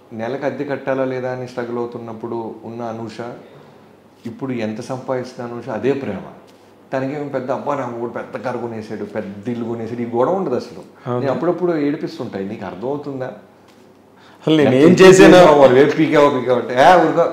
నెలకు అద్దె కట్టాలా లేదా అని స్ట్రగుల్ అవుతున్నప్పుడు ఉన్న అనూష ఇప్పుడు ఎంత సంపాదిస్తున్న అనూష అదే ప్రేమ తనకేమో పెద్ద అబ్బా నా కూడా పెద్ద కారు కొనేసాడు పెద్ద ఇల్లు కొనేసాడు ఈ గొడవ ఉండదు అసలు నేను అప్పుడప్పుడు ఏడిపిస్తుంటాయి నీకు అర్థమవుతుందా అసలు నేను ఏం చేసాను రేపు పీకావా పీకావా అంటే "ఏ, ఊరుకో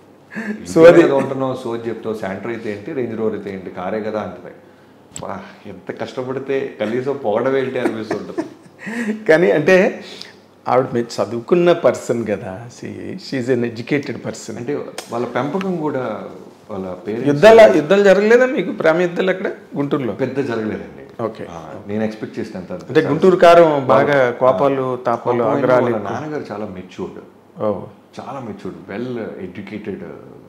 సోది ఉంటున్నావు సోది చెప్తావు శాంటర్ అయితే ఏంటి రేంజ్ రోవర్ అయితే ఏంటి కారే కదా అంటుంది వా, ఎంత కష్టపడితే కనీసం పొగడవేంటి ఏంటి అనిపిస్తుంటుంది కానీ అంటే ఆవిడ మీరు చదువుకున్న పర్సన్ కదా షీఈ్ ఎన్ ఎడ్యుకేటెడ్ పర్సన్ అంటే వాళ్ళ పెంపకం కూడా వాళ్ళ పేరు యుద్ధాల యుద్ధాలు జరగలేదా మీకు ప్రేమ యుద్ధాలు అక్కడ గుంటూరులో పెద్ద జరగలేదండి ఓకే ఆ, నేను ఎక్స్పెక్ట్ చేసినంత అంటే గుంటూరు కారం బాగా కోపాలు తాపాలు ఆగ్రహాలు వాళ్ళ నాన్నగారు చాలా మెచ్యూర్డ్ ఓ చాలా మెచ్యూర్డ్ వెల్ ఎడ్యుకేటెడ్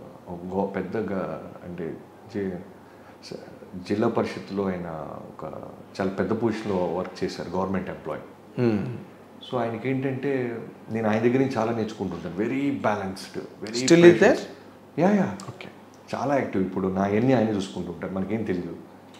పెద్దగా అంటే జి- స- జిల్లా పరిషత్లో ఆయన ఒక చాలా పెద్ద పొజిషన్లో వర్క్ చేశారు గవర్నమెంట్ ఎంప్లాయ్ Hmm. సో ఆయనకి ఏంటంటే నేను ఆయన దగ్గర నుంచి చాలా నేర్చుకుంటుంటాను very balanced very Still is there? Yeah yeah okay చాలా యాక్టివ్ ఇప్పుడు నా ఎన్ని ఆయన చూసుకుంటుంటారు మనకేం తెలియదు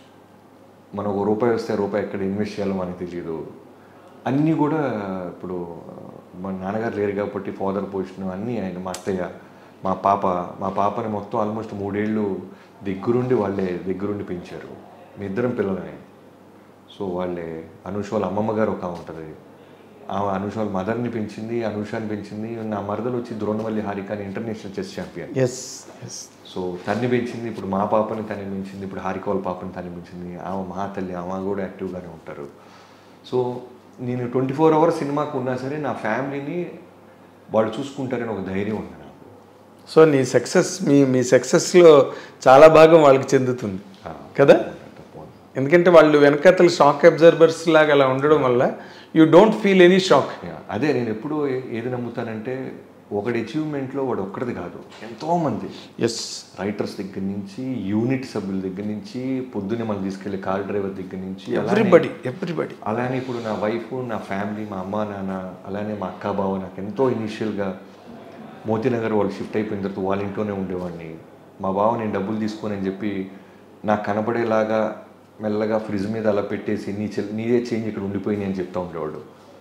మనం ఒక రూపాయి వస్తే ఆ రూపాయి ఎక్కడ ఇన్వెస్ట్ చేయాలో మనకు తెలియదు అన్నీ కూడా ఇప్పుడు మా నాన్నగారు లేరు కాబట్టి ఫాదర్ పొజిషన్ అన్నీ ఆయన మా అత్తయ్య మా పాప మా పాపని మొత్తం ఆల్మోస్ట్ మూడేళ్ళు దగ్గరుండి వాళ్ళే దగ్గరుండి పెంచారు మీ ఇద్దరం పిల్లలనే సో వాళ్ళే అనూష్ వాళ్ళ అమ్మమ్మ గారు ఒక ఆమె ఉంటుంది ఆమె అనూష్ వాళ్ళ మదర్ని పెంచింది అనూషాని పెంచింది నా మరదలు వచ్చి ద్రోణవల్లి హారికాని international chess champion yes yes so తన్ని పెంచింది ఇప్పుడు మా పాపని తన్ని పెంచింది ఇప్పుడు హారిక వాళ్ళ పాపని తన్ని పెంచింది ఆమె మా తల్లి ఆమె కూడా యాక్టివ్గానే ఉంటారు సో నేను ట్వంటీ ఫోర్ అవర్స్ సినిమాకు ఉన్నా సరే నా ఫ్యామిలీని వాళ్ళు చూసుకుంటారని ఒక ధైర్యం ఉంది నాకు సో నీ సక్సెస్ మీ మీ సక్సెస్లో చాలా భాగం వాళ్ళకి చెందుతుంది కదా తప్పకుండా. ఎందుకంటే వాళ్ళు వెనకతలు షాక్ అబ్జర్వర్స్ లాగా అలా ఉండడం వల్ల you don't feel any shock Yeah. అదే నేను ఎప్పుడు ఏ- ఏది నమ్ముతానంటే ఒకటి అచీవ్మెంట్లో వాడు ఒక్కడిది కాదు ఎంతోమంది ఎస్ రైటర్స్ దగ్గర నుంచి యూనిట్ సభ్యుల దగ్గర నుంచి పొద్దున్నే మనం తీసుకెళ్లే కార్ డ్రైవర్ దగ్గర నుంచి అలానే- ఎవ్రీబడి ఎవ్రీబడి అలానే ఇప్పుడు నా వైఫ్ నా ఫ్యామిలీ మా అమ్మ నాన్న అలానే మా అక్క బావ నాకు ఎంతో ఇనీషియల్గా మోతీనగర్ వాళ్ళు షిఫ్ట్ అయిపోయిన తర్వాత వాళ్ళ ఇంట్లోనే ఉండేవాడిని మా బావ నేను డబ్బులు తీసుకొని అని చెప్పి నాకు కనబడేలాగా మెల్లగా ఫ్రిడ్జ్ మీద అలా పెట్టేసి నీ చెల్ నీదే చేంజ్ ఇక్కడ ఉండిపోయింది అని చెప్తా ఉండేవాడు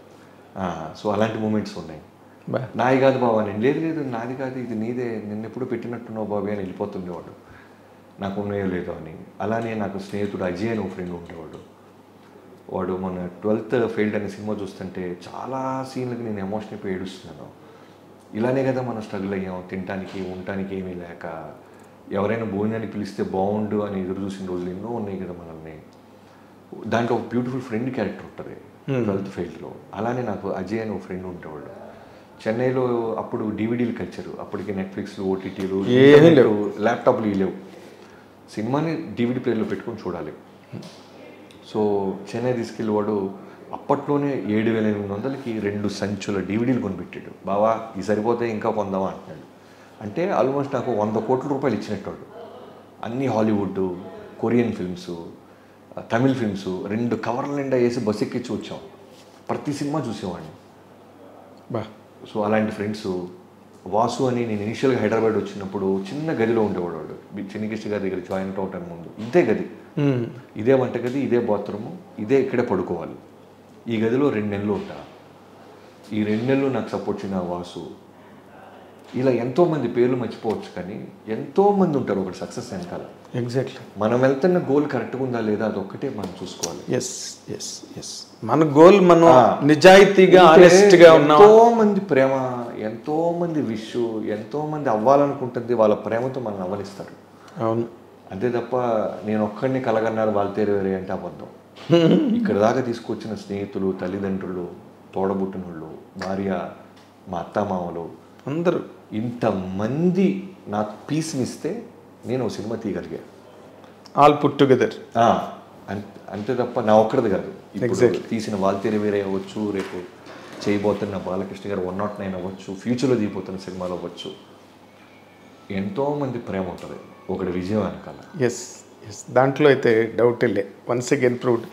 సో అలాంటి మూమెంట్స్ ఉన్నాయి బా నాది కాదు బాబా నేను లేదు లేదు నాది కాదు ఇది నీదే నిన్న ఎప్పుడు పెట్టినట్టున్నావు బాబు అని వెళ్ళిపోతుండేవాడు నాకు ఉన్నాయో లేదో అని అలానే నాకు స్నేహితుడు అజయ్ అని ఒక ఫ్రెండ్ ఉండేవాడు వాడు మన ట్వెల్త్ ఫెయిల్డ్ అనే సినిమా చూస్తుంటే చాలా సీన్లకి నేను ఎమోషన్ అయిపోయి ఏడుస్తున్నాను ఇలానే కదా మనం స్ట్రగుల్ అయ్యాం తినడానికి ఉండటానికి ఏమీ లేక ఎవరైనా భోజనానికి పిలిస్తే బాగుండు అని ఎదురు చూసిన రోజులు ఎన్నో ఉన్నాయి కదా మనల్ని దాంట్లో ఒక బ్యూటిఫుల్ ఫ్రెండ్ క్యారెక్టర్ ఉంటుంది ట్వెల్త్ ఫెయిల్డ్లో అలానే నాకు అజయ్ అని ఒక ఫ్రెండ్ ఉండేవాడు చెన్నైలో అప్పుడు డివిడీలు కల్చరు అప్పటికి నెట్ఫ్లిక్స్లు ఓటీటీలు ఏమీ ల్యాప్టాప్లు ఇవి లేవు సినిమాని డివిడి ప్లేయర్లో పెట్టుకొని చూడాలి సో చెన్నై తీసుకెళ్ళి వాడు అప్పట్లోనే ఏడు వేల ఎనిమిది వందలకి రెండు సంచుల డివిడీలు కొనిపెట్టాడు బావా ఈ సరిపోతే ఇంకా కొందామా అంటున్నాడు అంటే ఆల్మోస్ట్ నాకు వంద కోట్ల రూపాయలు ఇచ్చినట్టు అన్ని Hollywood Korean films Tamil films రెండు కవర్ల నిండా వేసి బస్ ఎక్కించి వచ్చాం ప్రతి సినిమా చూసేవాడిని బా సో అలాంటి ఫ్రెండ్స్ వాసు అని నేను ఇనిషియల్గా హైదరాబాద్ వచ్చినప్పుడు చిన్న గదిలో ఉండేవాడు వాడు బి- చిన్నకిష్ట గారి దగ్గర జాయింట్ అవటానికి ముందు ఇదే గది ఇదే వంటగది ఇదే బాత్రూము ఇదే ఇక్కడే పడుకోవాలి ఈ గదిలో రెండు నెలలు ఉంటా ఈ రెండు నెలలు నాకు సపోర్ట్ చేసిన వాసు ఇలా ఎంతోమంది పేర్లు మర్చిపోవచ్చు కానీ ఎంతోమంది ఉంటారు ఒకటి సక్సెస్ వెనకాల ఎగ్జాక్ట్లీ మనం వెళ్తున్న గోల్ కరెక్ట్గా ఉందా లేదా అదొక్కటే మనం చూసుకోవాలి ఎస్ ఎస్ ఎస్ మన గోల్ మనం నిజాయితీగా ఆనెస్ట్గా ఉన్నాం ఎంతో మంది ప్రేమ ఎంతో మంది విష్ ఎంతో మంది అవ్వాలనుకుంటుంది వాళ్ళ ప్రేమతో మనం అవ్వనిస్తారు అవును అంతే తప్ప నేను ఒక్కడిని కలగన్నారు వాళ్ళ తేరు వేరే అంటే అబద్ధం ఇక్కడ దాకా తీసుకొచ్చిన స్నేహితులు తల్లిదండ్రులు తోడబుట్టినోళ్ళు భార్య మా అత్తమామలు అందరూ ఇంతమంది నాకు పీస్నిస్తే నేను ఒక సినిమా తీయగలిగా ఆల్ పుట్ టుగెదర్ ఆ, అం- అంతే తప్ప నా ఒక్కడిది కాదు ఇప్పుడు తీసిన వాల్తేరి వేరే అవ్వచ్చు రేపు చేయబోతున్న బాలకృష్ణ గారు వన్ నాట్ నైన్ అవ్వచ్చు ఫ్యూచర్లో దిగిపోతున్న సినిమాలు అవ్వచ్చు ఎంతో మంది ప్రేమ ఉంటుంది ఒకటి విజయం వెనకాల ఎస్ ఎస్ దాంట్లో అయితే డౌట్ లే వన్స్ అగైన్ ప్రూవ్డ్